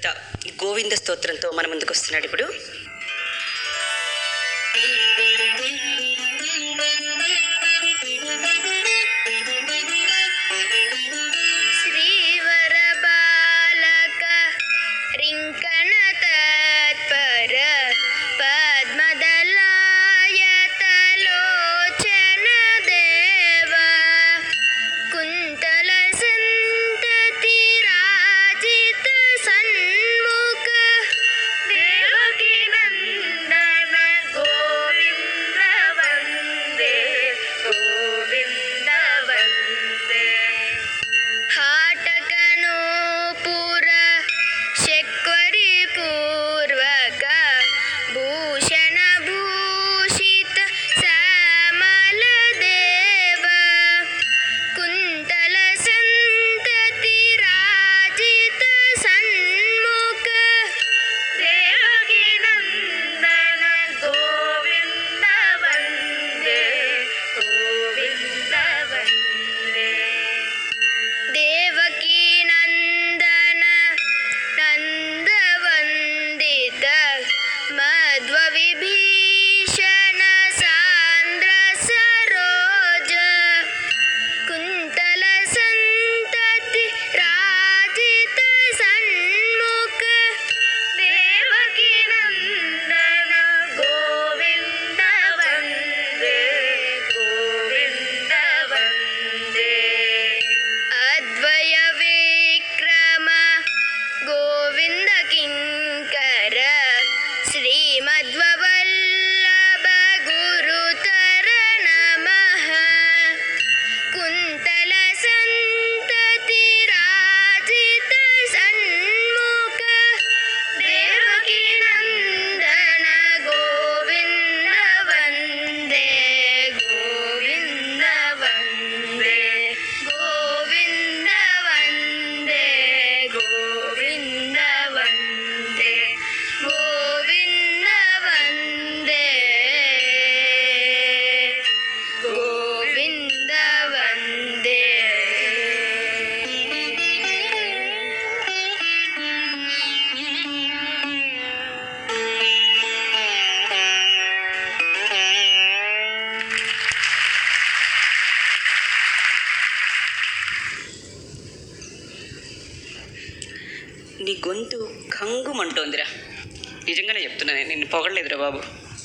సృష్టికర్త ఈ గోవింద స్తోత్రంతో మన ముందుకు వస్తున్నాడు ఇప్పుడు శ్రీవర బాలక రింకణ తత్పర పద్మదలాయతలోచన దేవ కుంతల సంతతి రాజిత సన్ముఖ దేవకి నందన గోవింద వందే గోవింద వందే हाटकनूपुर शक्वरि पूर्वक भूषणभूषित श्यामलदेव कुन्तल सन्तति राजित सन्मुख देवकी नन्दन गोविन्द वन्दे गोविन्द वन्दे देवकी नन्दन नन्दवन्दित मध्वविभीषण सान्द्र सरोज कुन्तल सन्तति राजित सन्मुख देवकी नन्दन गोविन्द वन्दे गोविन्द वन्दे अद्वय विक्रम गोविन्द किङ्कर श्रीमध्वल्लभ गुरुतर नमः कुन्तल सन्तति राजित सन्मुख देवकी नन्दन गोविन्द वन्दे गोविन्द वन्दे गोविन्द वन्दे गोविन्द वन्दे गोविन्द वन्दे गोविन्द वन्दे నీ గొంతు కంగుమంటోందిరా నిజంగానే చెప్తున్నా నేను నిన్ను పొగడలేదురా బాబు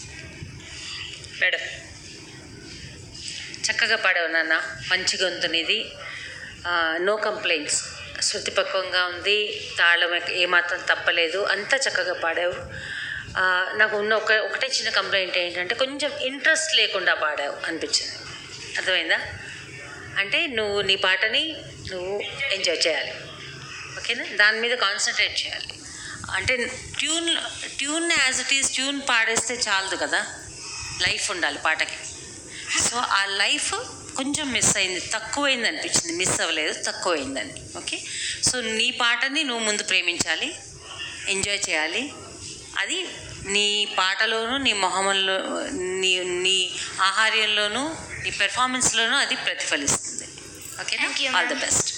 మేడం చక్కగా పాడావు నాన్న మంచి గొంతునిది నో కంప్లైంట్స్ శృతి పక్వంగా ఉంది తాళం ఎక్- ఏమాత్రం తప్పలేదు అంతా చక్కగా పాడావు ఆ, నాకు ఉన్న ఒక ఒకటే చిన్న కంప్లైంట్ ఏంటంటే కొంచెం ఇంట్రెస్ట్ లేకుండా పాడావు అనిపించింది అర్థమైందా అంటే నువ్వు నీ పాటని నువ్వు ఎంజాయ్ చేయాలి ఓకేనా దాని మీద కాన్సన్ట్రేట్ చేయాలి అంటే tune tune as it is tune పాడేస్తే చాలదు కదా లైఫ్ ఉండాలి పాటకి సో ఆ లైఫ్ కొంచెం మిస్ అయింది తక్కువైంది అనిపించింది మిస్ అవ్వలేదు తక్కువైందని ఓకే సో నీ పాటని నువ్వు ముందు ప్రేమించాలి ఎంజాయ్ చేయాలి అది నీ పాటలోను నీ మొహంలో నీ నీ ఆహార్యంలోనూ నీ పెర్ఫార్మెన్స్లోనూ అది ప్రతిఫలిస్తుంది okay Thank you, all the ma'am. Best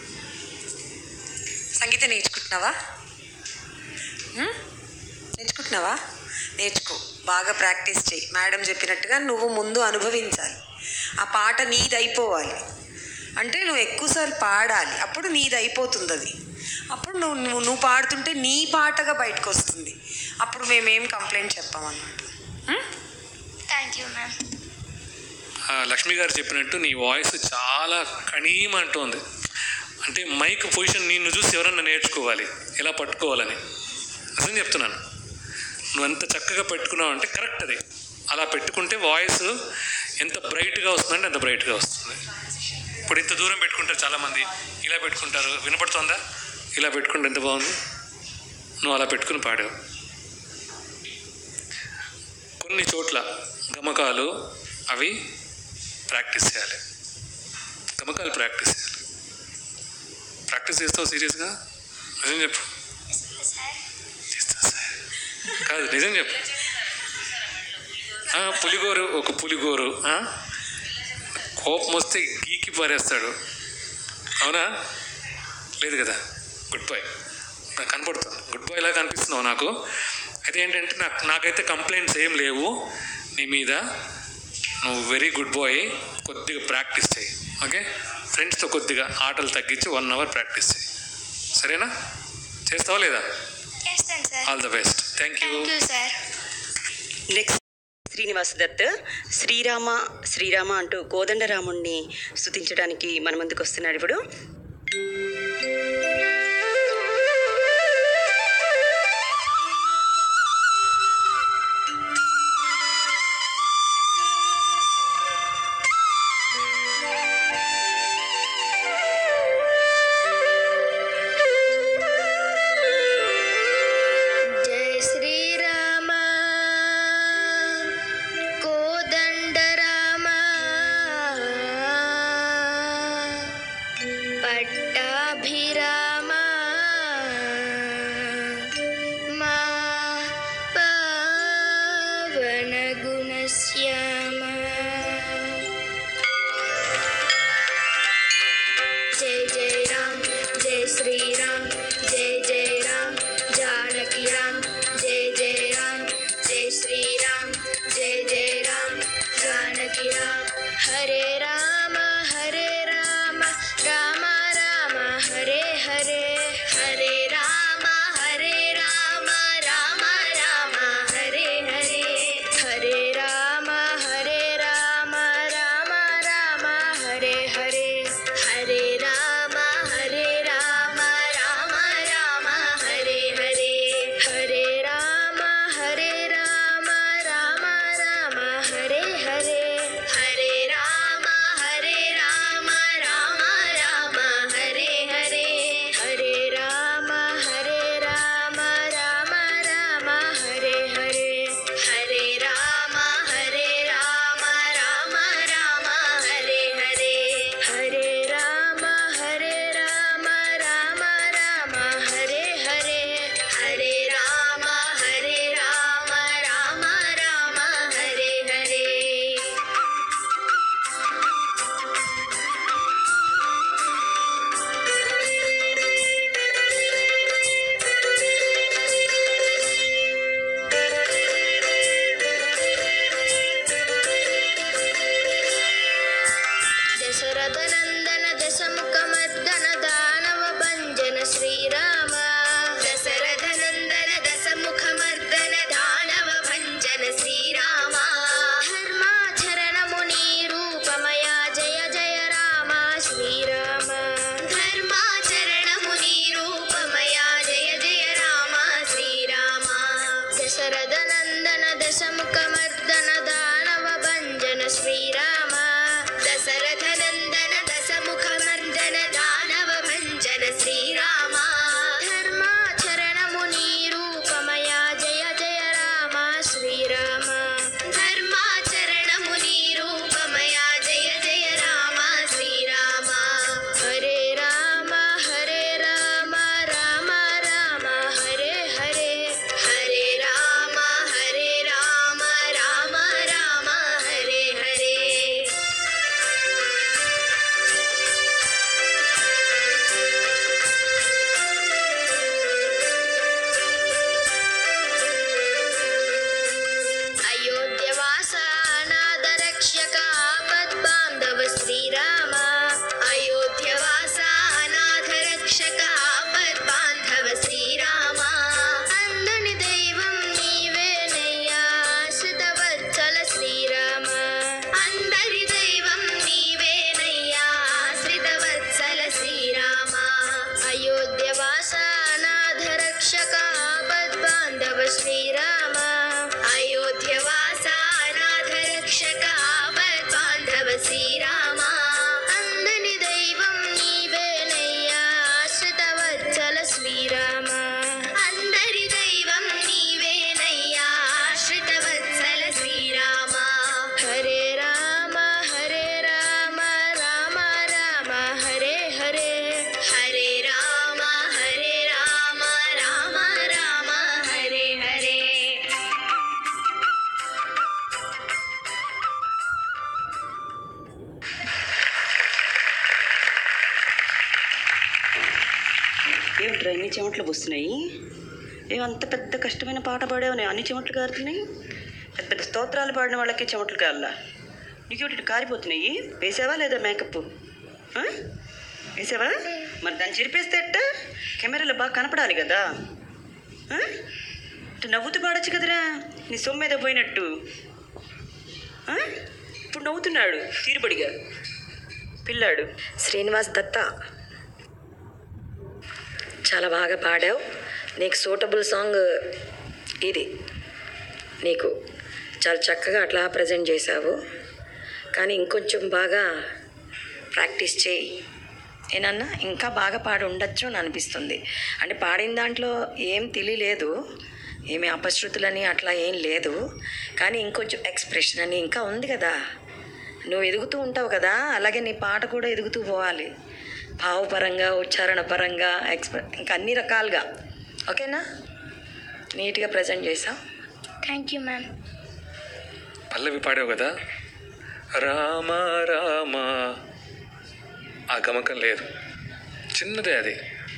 సంగీతం నేర్చుకుంటున్నావా హ్మ్? నేర్చుకుంటున్నావా నేర్చుకో బాగా ప్రాక్టీస్ చేయి మేడం చెప్పినట్టుగా నువ్వు ముందు అనుభవించాలి ఆ పాట నీది అయిపోవాలి అంటే నువ్వు ఎక్కువసార్లు పాడాలి అప్పుడు నీది అయిపోతుంది అది అప్పుడు నువ్వు నువ్వు నువ్వు పాడుతుంటే నీ పాటగా బయటకు వస్తుంది అప్పుడు మేమేం కంప్లైంట్ చెప్పామన్నమాట హ్మ్? థ్యాంక్ యూ మ్యామ్ ఆ, లక్ష్మి గారు చెప్పినట్టు నీ వాయిస్ చాలా కణీమంటోంది అంటే మైక్ పొజిషన్ నిన్ను చూసి ఎవరన్నా నేర్చుకోవాలి ఎలా పట్టుకోవాలని అసలు చెప్తున్నాను నువ్వు ఎంత చక్కగా పెట్టుకున్నావు అంటే కరెక్ట్ అది అలా పెట్టుకుంటే వాయిస్ ఎంత బ్రైట్గా వస్తుందంటే అంత బ్రైట్గా వస్తుంది ఇప్పుడు ఇంత దూరం పెట్టుకుంటారు చాలామంది ఇలా పెట్టుకుంటారు వినపడుతుందా ఇలా పెట్టుకుంటే ఎంత బాగుంది నువ్వు అలా పెట్టుకుని పాడావు కొన్ని చోట్ల గమకాలు అవి ప్రాక్టీస్ చేయాలి గమకాలు ప్రాక్టీస్ చేయాలి ప్రాక్టీస్ చేస్తావు సీరియస్గా నిజం చెప్పు చేస్తా సార్ కాదు నిజం చెప్పు ఆ, పులిగోరు ఒక పులిగోరు ఆ? కోపం వస్తే గీకి పారేస్తాడు అవునా లేదు కదా గుడ్ బై నాకు కనపడుతుంది గుడ్ గుడ్ బాయ్ లాగా అనిపిస్తున్నావు నాకు అయితే ఏంటంటే నాకు నాకైతే కంప్లైంట్స్ ఏం లేవు నీ మీద నువ్వు వెరీ గుడ్ బాయ్ కొద్దిగా ప్రాక్టీస్ చేయి ఓకే ఫ్రెండ్స్తో కొద్దిగా ఆటలు తగ్గించి వన్ అవర్ ప్రాక్టీస్ చేయి సరేనా చేస్తావా లేదా చేస్తాను sir all the best thank you thank you sir next Srinivasa Dutt Srirama Srirama అంటూ కోదండరాముణ్ణి స్తుతించడానికి మన ముందుకు వస్తున్నాడు ఇప్పుడు జయ శ్రీరామ కోదండరామ పట్టాభిరామ మా పవన గుణశ్యామ जय जय राम जय श्री राम जय जय राम जानकी राम जय जय राम जय श्री राम जय जय राम जानकी राम हरे राम हरे राम राम राम हरे हरे हरे राम हरे राम राम राम हरे हरे हरे राम हरे राम राम राम हरे हरे हरे राम हरे राम राम राम हरे हरे हरे राम हरे राम राम राम हरे हरे हरे राम हरे राम राम राम हरे हरे हरे राम हरे राम राम राम हरे हरे हरे राम हरे राम राम राम हरे हरे हरे राम हरे राम राम राम हरे हरे हरे राम हरे राम राम राम हरे हरे దశరథనందన దశముఖమర్దన దానవ భంజన శ్రీరామ దశరథనందన దశముఖమర్దన దానవ భంజన శ్రీరామ ధర్మాచరణము నీ రూపమయ జయ జయ రామ శ్రీరామ ధర్మాచరణము నీ రూపమయ జయ జయ రామ శ్రీరామ దశరథనందన దశముఖమర్దన దానవ భంజన శ్రీరామ దశరథనందన దశముఖమర్దన దానవ భంజన శ్రీరామ ధర్మాచరణము నీ రూపమయ జయ జయ రామ శ్రీరామ ధర్మాచరణము నీ రూపమయ జయ జయ రామ శ్రీరామ హరే రామ హరే రామ రామ రామ హరే హరే హరే రామ హరే రామ రామ రామ హరే హరే అయోధ్యవాస అనాథ రక్షక ఆపద్బాంధవ శ్రీరామ అయోధ్యవాస అనాథ రక్షక ఆపద్బాంధవ శ్రీరామ అందని దైవం నీవేనయ్యా ఆశ్రితవత్సల శ్రీరామ అందరి దైవం నీవేనయ్యా ఆశ్రితవత్సల శ్రీరామ అయోధ్యవాస అనాథ రక్షక ఆపద్బాంధవ శ్రీరామ అయోధ్యవాస అనాథ రక్షక ఆపద్బాంధవ శ్రీరామ అందని దైవం నీవేనయ్యా ఆశ్రితవత్సల శ్రీరామ అందరి దైవం నీవేనయ్యా ఆశ్రితవత్సల శ్రీరామ హరే రామ హరే రామ రామ రామ హరే హరే హరే రామ హరే రామ రామ రామ హరే హరే ఏమిట్రా ఇన్ని చెమట్లు పోస్తున్నాయి ఏమంత పెద్ద కష్టమైన పాట పాడావు అన్ని చెమటలు కారుతున్నాయి పెద్ద పెద్ద స్తోత్రాలు పాడిన వాళ్ళకి చెమటలు కారలా నీకు ఇటు కారిపోతున్నాయి వేసావా లేదా మేకప్ ఆ? వేసావా మరి దాన్ని చిరిపేస్తే ఎట్ట కెమెరాలో బాగా కనపడాలి కదా ఆ? ఇటు నవ్వుతూ పాడొచ్చు కదరా నీ సొమ్ము మీద పోయినట్టు ఆ? ఇప్పుడు నవ్వుతున్నాడు తీరుబడిగా పిల్లాడు శ్రీనివాస్ దత్త చాలా బాగా పాడావు నీకు సూటబుల్ సాంగ్ ఇది నీకు చాలా చక్కగా అట్లా ప్రజెంట్ చేశావు కానీ ఇంకొంచెం బాగా ప్రాక్టీస్ చేయి ఏనన్నా ఇంకా బాగా పాడి ఉండొచ్చు అని అనిపిస్తుంది అంటే పాడిన దాంట్లో ఏం తెలియలేదు ఏమి అపశృతులని అట్లా ఏం లేదు కానీ ఇంకొంచెం ఎక్స్ప్రెషన్ అని ఇంకా ఉంది కదా నువ్వు ఎదుగుతూ ఉంటావు కదా అలాగే నీ పాట కూడా ఎదుగుతూ పోవాలి భావపరంగా ఉచ్చారణ పరంగా ఎక్స్ప్రె ఇంకా అన్ని రకాలుగా ఓకేనా నీట్గా ప్రజెంట్ చేసావు థ్యాంక్ యూ మ్యామ్ పల్లవి పాడావు కదా రామ రామ ఆ గమకం లేదు చిన్నదే అది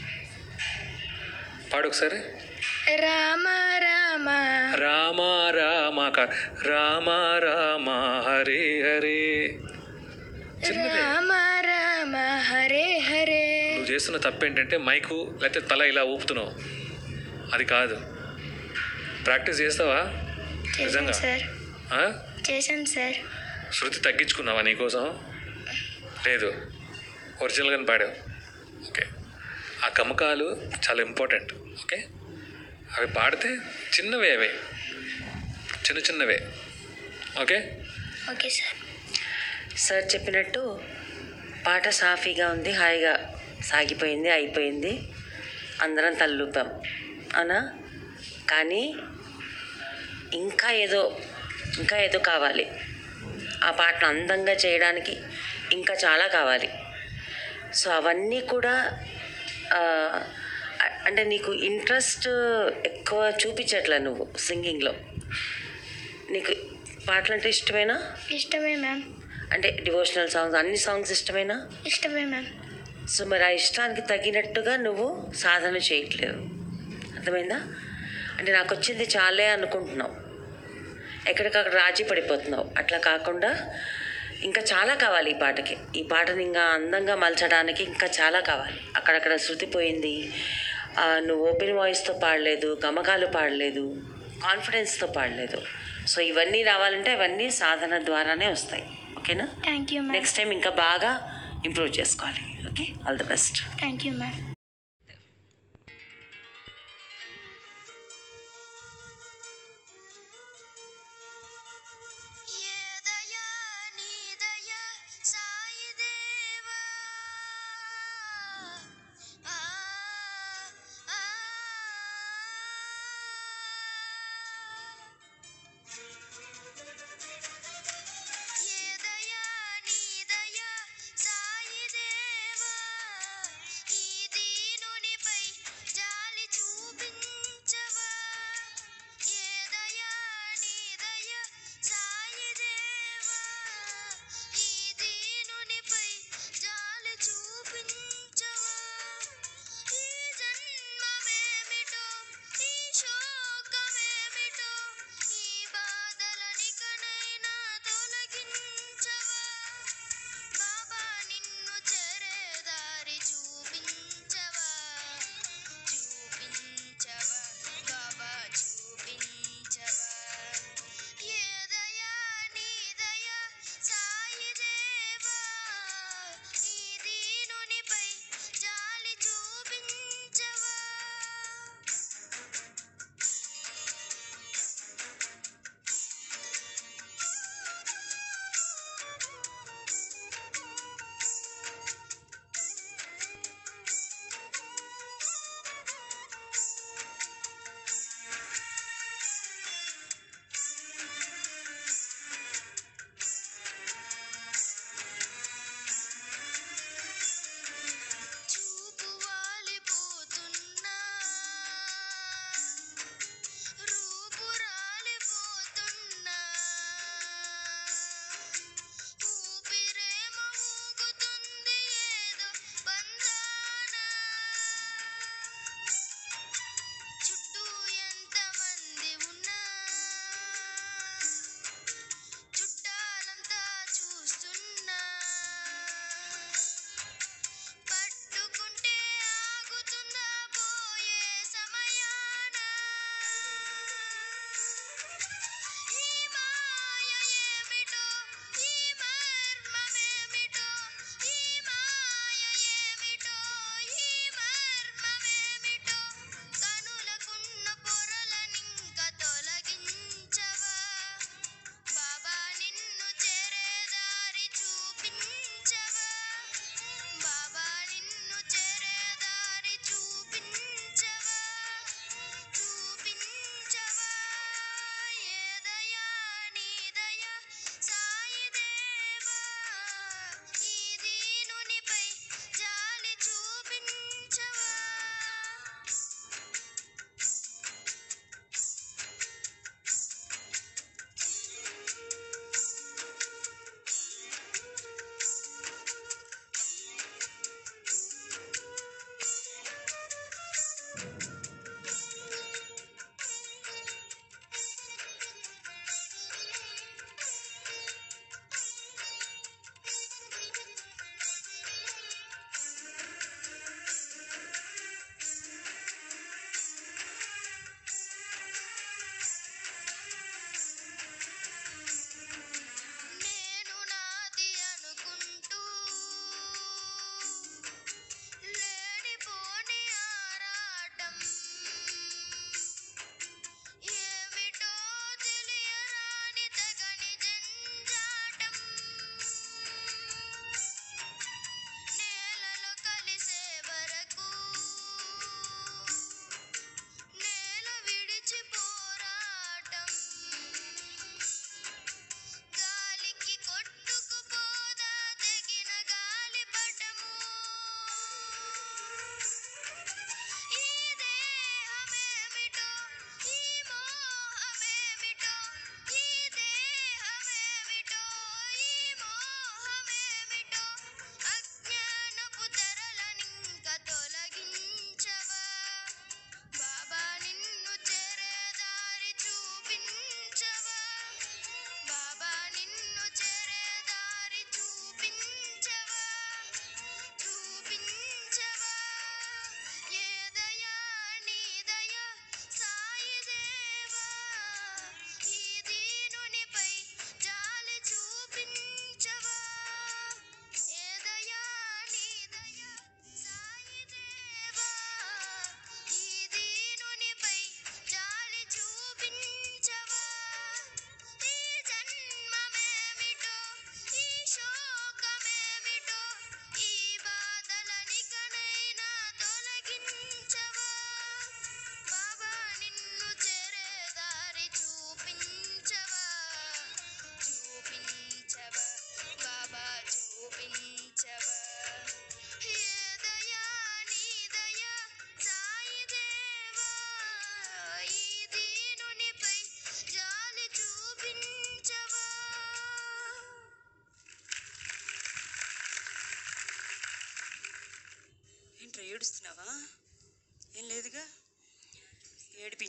పాడు ఒకసారి రామ రామ రామ రామ కా- రామ రామ హరే హరే చిన్నదే రామ రామ హరే హరే నువ్వు చేస్తున్న తప్పు ఏంటంటే మైకు లేకపోతే తల ఇలా ఊపుతున్నావు అది కాదు ప్రాక్టీస్ చేస్తావా నిజంగా చేశాను సార్ ఆ? చేశాను సార్ శృతి తగ్గించుకున్నావా నీకోసం లేదు ఒరిజినల్గానే పాడావు ఓకే ఆ గమకాలు చాలా ఇంపార్టెంట్ ఓకే అవి పాడితే చిన్నవే అవి చిన్న చిన్నవే ఓకే ఓకే సార్ సార్ చెప్పినట్టు పాట సాఫీగా ఉంది హాయిగా సాగిపోయింది అయిపోయింది అందరం తల్లూపాం అవునా కానీ ఇంకా ఏదో ఇంకా ఏదో కావాలి ఆ పాటను అందంగా చేయడానికి ఇంకా చాలా కావాలి సో అవన్నీ కూడా ఆ, అంటే నీకు ఇంట్రెస్ట్ ఎక్కువ చూపించట్లే నువ్వు సింగింగ్లో నీకు పాటలు అంటే ఇష్టమేనా ఇష్టమే మ్యామ్ అంటే డివోషనల్ సాంగ్స్ అన్ని సాంగ్స్ ఇష్టమేనా ఇష్టమే మ్యామ్ సో మరి ఆ ఇష్టానికి తగినట్టుగా నువ్వు సాధన చేయట్లేదు అర్థమైందా అంటే నాకు వచ్చింది చాలే అనుకుంటున్నావు ఎక్కడికక్కడ రాజీ పడిపోతున్నావు అట్లా కాకుండా ఇంకా చాలా కావాలి ఈ పాటకి ఈ పాటని ఇంకా అందంగా మలచడానికి ఇంకా చాలా కావాలి అక్కడక్కడ శృతి పోయింది ఆ, నువ్వు ఓపెన్ వాయిస్తో పాడలేదు గమకాలు పాడలేదు కాన్ఫిడెన్స్తో పాడలేదు సో ఇవన్నీ రావాలంటే అవన్నీ సాధన ద్వారానే వస్తాయి ఓకేనా thank you ma'am next time ఇంకా బాగా ఇంప్రూవ్ చేసుకోవాలి okay all the best thank you ma'am ఏదయా నీదయా సాయి దేవా ఆ ఆ ఏదయా నీదయా సాయి దేవా ఈ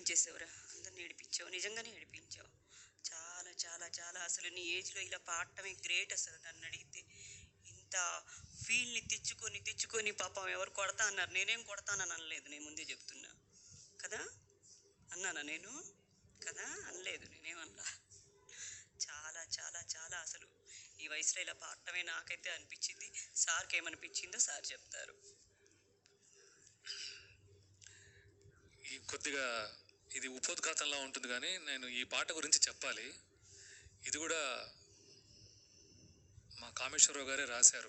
ఏడిపించేసావురా అందరిని ఏడిపించావు నిజంగానే ఏడిపించావు చాలా చాలా చాలా అసలు నీ ఏజ్లో ఇలా పాడటమే గ్రేట్ అసలు నన్ను అడిగితే ఇంత ఫీల్ని తెచ్చుకొని తెచ్చుకొని పాపం ఎవరు కొడతా అన్నారు నేనేం కొడతానని అనలేదు నేను ముందే చెప్తున్నా కదా అన్నానా నేను కదా అనలేదు నేనేమన్నా చాలా చాలా చాలా అసలు ఈ వయసులో ఇలా పాడటమే నాకైతే అనిపించింది సార్కి ఏమనిపించిందో సార్ చెప్తారు ఈ కొద్దిగా ఇది ఉపోద్ఘాతంలా ఉంటుంది కానీ నేను ఈ పాట గురించి చెప్పాలి ఇది కూడా మా కామేశ్వరరావు గారే రాశారు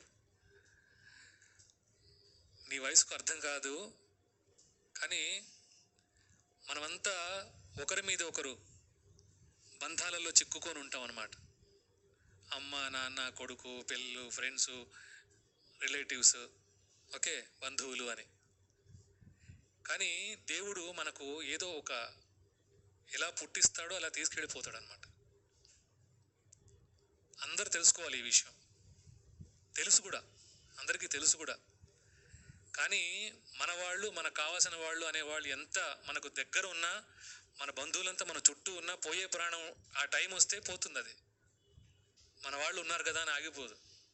నీ వయసుకు అర్థం కాదు కానీ మనమంతా ఒకరి మీద ఒకరు బంధాలలో చిక్కుకొని ఉంటాం అన్నమాట అమ్మ నాన్న కొడుకు పిల్లలు ఫ్రెండ్స్ రిలేటివ్స్ ఓకే బంధువులు అని కానీ దేవుడు మనకు ఏదో ఒక ఎలా పుట్టిస్తాడో అలా తీసుకెళ్ళిపోతాడు అనమాట అందరు తెలుసుకోవాలి ఈ విషయం తెలుసు కూడా అందరికీ తెలుసు కూడా కానీ మన వాళ్ళు మనకు కావాల్సిన వాళ్ళు అనేవాళ్ళు ఎంత మనకు దగ్గర ఉన్నా మన బంధువులంతా మన చుట్టూ ఉన్నా పోయే ప్రాణం ఆ టైం వస్తే పోతుంది అది మన వాళ్ళు ఉన్నారు కదా అని ఆగిపోదు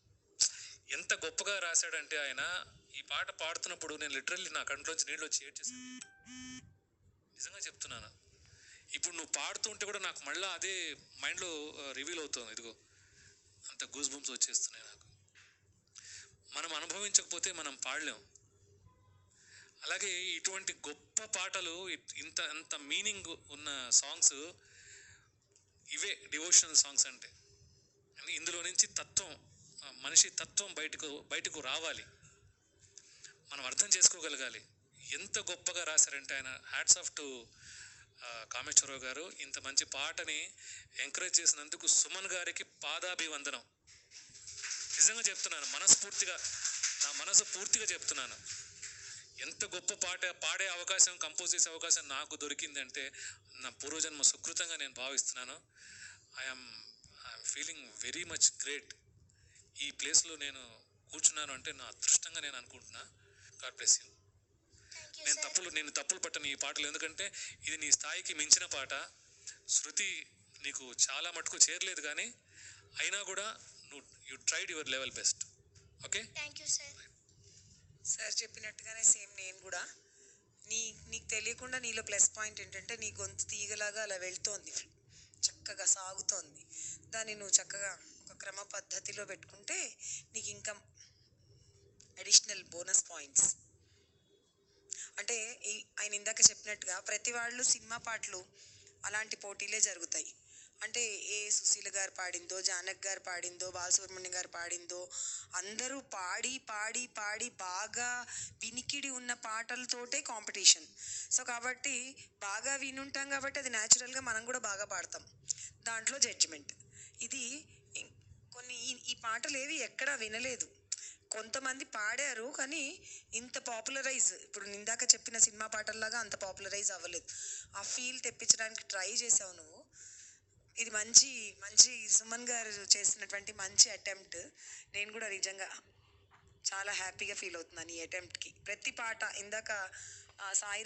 ఎంత గొప్పగా రాశాడంటే ఆయన ఈ పాట పాడుతున్నప్పుడు నేను లిటరల్లీ నా కంట్లోంచి నీళ్ళు వచ్చి ఏడ్చేసాను నిజంగా చెప్తున్నాను ఇప్పుడు నువ్వు పాడుతుంటే కూడా నాకు మళ్ళీ అదే మైండ్లో రివీల్ అవుతుంది ఇదిగో అంత గూస్ బంప్స్ వచ్చేస్తున్నాయి నాకు మనం అనుభవించకపోతే మనం పాడలేం అలాగే ఇటువంటి గొప్ప పాటలు ఇ- ఇంత అంత మీనింగ్ ఉన్న సాంగ్స్ ఇవే డివోషనల్ సాంగ్స్ అంటే అంటే ఇందులో నుంచి తత్వం ఆ మనిషి తత్వం బయటకు బయటకు రావాలి మనం అర్థం చేసుకోగలగాలి ఎంత గొప్పగా రాశారంటే ఆయన హ్యాట్స్ ఆఫ్ టు కామేశ్వరరావు గారు ఇంత మంచి పాటని ఎంకరేజ్ చేసినందుకు సుమన్ గారికి పాదాభివందనం నిజంగా చెప్తున్నాను మనస్ఫూర్తిగా నా మనసు పూర్తిగా చెప్తున్నాను ఎంత గొప్ప పాట పాడే అవకాశం కంపోజ్ చేసే అవకాశం నాకు దొరికిందంటే నా పూర్వజన్మ సుకృతంగా నేను భావిస్తున్నాను I'm I'm feeling very much great ఈ ప్లేస్లో నేను కూర్చున్నాను అంటే నా అదృష్టంగా నేను అనుకుంటున్నా god bless you thank you నేను సార్ తప్పులు నేను తప్పులు పట్టను ఈ పాటలు ఎందుకంటే ఇది నీ స్థాయికి మించిన పాట శృతి నీకు చాలా మటుకు చేరలేదు కానీ అయినా కూడా నువ్వు you tried your level best okay thank you sir sir చెప్పినట్టుగానే సేమ్ నేను కూడా నీ నీకు తెలియకుండా నీలో ప్లస్ పాయింట్ ఏంటంటే నీ గొంతు తీగలాగా అలా వెళ్తోంది చక్కగా సాగుతోంది దాన్ని నువ్వు చక్కగా ఒక క్రమ పద్ధతిలో పెట్టుకుంటే నీకు ఇంకా అడిషనల్ బోనస్ పాయింట్స్ అంటే ఈ ఆయన ఇందాక చెప్పినట్టుగా ప్రతి వాళ్ళు సినిమా పాటలు అలాంటి పోటీలే జరుగుతాయి అంటే ఏ సుశీల గారు పాడిందో జానక్ గారు పాడిందో బాలసుబ్రహ్మణ్యం గారు పాడిందో అందరూ పాడి పాడి పాడి బాగా వినికిడి ఉన్న పాటలతోటే కాంపిటీషన్ సో కాబట్టి బాగా వినుంటాం కాబట్టి అది న్యాచురల్గా మనం కూడా బాగా పాడతాం దాంట్లో జడ్జిమెంట్ ఇది ఇం- కొన్ని ఈ- ఈ పాటలు ఏవి ఎక్కడా వినలేదు కొంతమంది పాడారు కానీ ఇంత పాపులరైజ్ ఇప్పుడు ఇందాక చెప్పిన సినిమా పాటల్లాగా అంత పాపులరైజ్ అవ్వలేదు ఆ ఫీల్ తెప్పించడానికి ట్రై చేసావు నువ్వు ఇది మంచి మంచి సుమన్ గారు చేసినటువంటి మంచి అటెంప్ట్ నేను కూడా నిజంగా చాలా హ్యాపీగా ఫీల్ అవుతున్నాను ఈ అటెంప్ట్కి ప్రతి పాట ఇందాక ఆ, సాయి